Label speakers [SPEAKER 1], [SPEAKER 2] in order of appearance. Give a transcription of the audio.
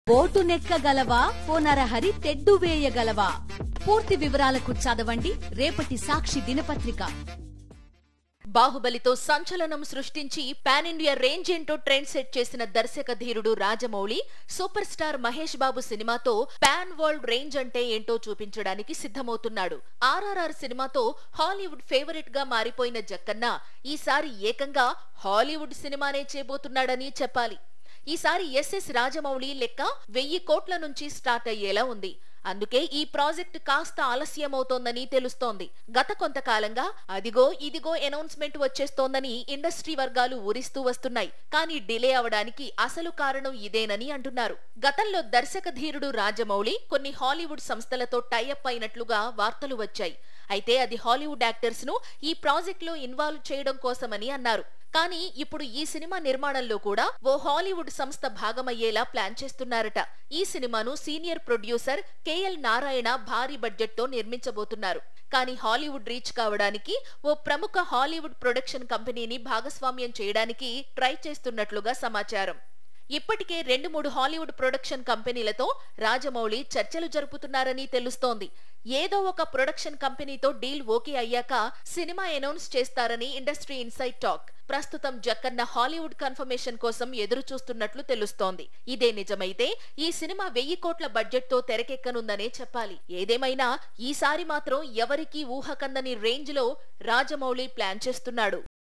[SPEAKER 1] boat నెక్కగలవా ఓ నరహరి తెడ్డు వేయగలవా పూర్తి వివరాలకు చదవండి రేపటి సాక్షి దినపత్రిక
[SPEAKER 2] బాహుబలితో సంచలనం సృష్టించి పాన్ ఇండియా రేంజ్ ఏంటో ట్రెండ్ సెట్ చేసిన దర్శక ధీరుడు రాజమౌళి సూపర్ స్టార్ మహేష్ బాబు సినిమాతో పాన్ వరల్డ్ రేంజ్ అంటే ఏంటో చూపించడానికి సిద్ధమవుతున్నాడు ఆర్ఆర్ఆర్ సినిమాతో హాలీవుడ్ ఫేవరెట్ గా మారిపోయిన జక్కన్న ఈసారి ఏకంగా హాలీవుడ్ సినిమానే చేయబోతున్నాడని చెప్పాలి ఈసారి ఎస్ఎస్ రాజమౌళి లెక్క వెయ్యి కోట్ల నుంచి స్టార్ట్ అయ్యేలా ఉంది అందుకే ఈ ప్రాజెక్ట్ కాస్త ఆలస్యమవుతోందని తెలుస్తోంది గత కొంతకాలంగా అదిగో ఇదిగో అనౌన్స్మెంట్ వచ్చేస్తోందని ఇండస్ట్రీ వర్గాలు ఊరిస్తూ వస్తున్నాయి కానీ డిలే అవడానికి అసలు కారణం ఇదేనని అంటున్నారు గతంలో దర్శక ధీరుడు రాజమౌళి కొన్ని హాలీవుడ్ సంస్థలతో టైఅప్ అయినట్లుగా వార్తలు వచ్చాయి అయితే అది హాలీవుడ్ యాక్టర్స్ ను ఈ ప్రాజెక్ట్ లో ఇన్వాల్వ్ చేయడం కోసమని అన్నారు కానీ ఇప్పుడు ఈ సినిమా నిర్మాణంలో కూడా ఓ హాలీవుడ్ సంస్థ భాగమయ్యేలా ప్లాన్ చేస్తున్నారట ఈ సినిమాను సీనియర్ ప్రొడ్యూసర్ కేఎల్ నారాయణ భారీ బడ్జెట్ తో నిర్మించబోతున్నారు కానీ హాలీవుడ్ రీచ్ కావడానికి ఓ ప్రముఖ హాలీవుడ్ ప్రొడక్షన్ కంపెనీని భాగస్వామ్యం చేయడానికి ట్రై చేస్తున్నట్లుగా సమాచారం ఇప్పటికే రెండు మూడు హాలీవుడ్ ప్రొడక్షన్ కంపెనీలతో రాజమౌళి చర్చలు జరుపుతున్నారని తెలుస్తోంది ఏదో ఒక ప్రొడక్షన్ కంపెనీతో డీల్ ఓకే అయ్యాక సినిమా అనౌన్స్ చేస్తారని ఇండస్ట్రీ ఇన్సైడ్ టాక్ ప్రస్తుతం జక్కన్న హాలీవుడ్ కన్ఫర్మేషన్ కోసం ఎదురు చూస్తున్నట్లు తెలుస్తోంది ఇదే నిజమైతే ఈ సినిమా వెయ్యి కోట్ల బడ్జెట్ తో తెరకెక్కనుందనే చెప్పాలి ఏదేమైనా ఈసారి మాత్రం ఎవరికీ ఊహకందని రేంజ్ లో రాజమౌళి ప్లాన్ చేస్తున్నాడు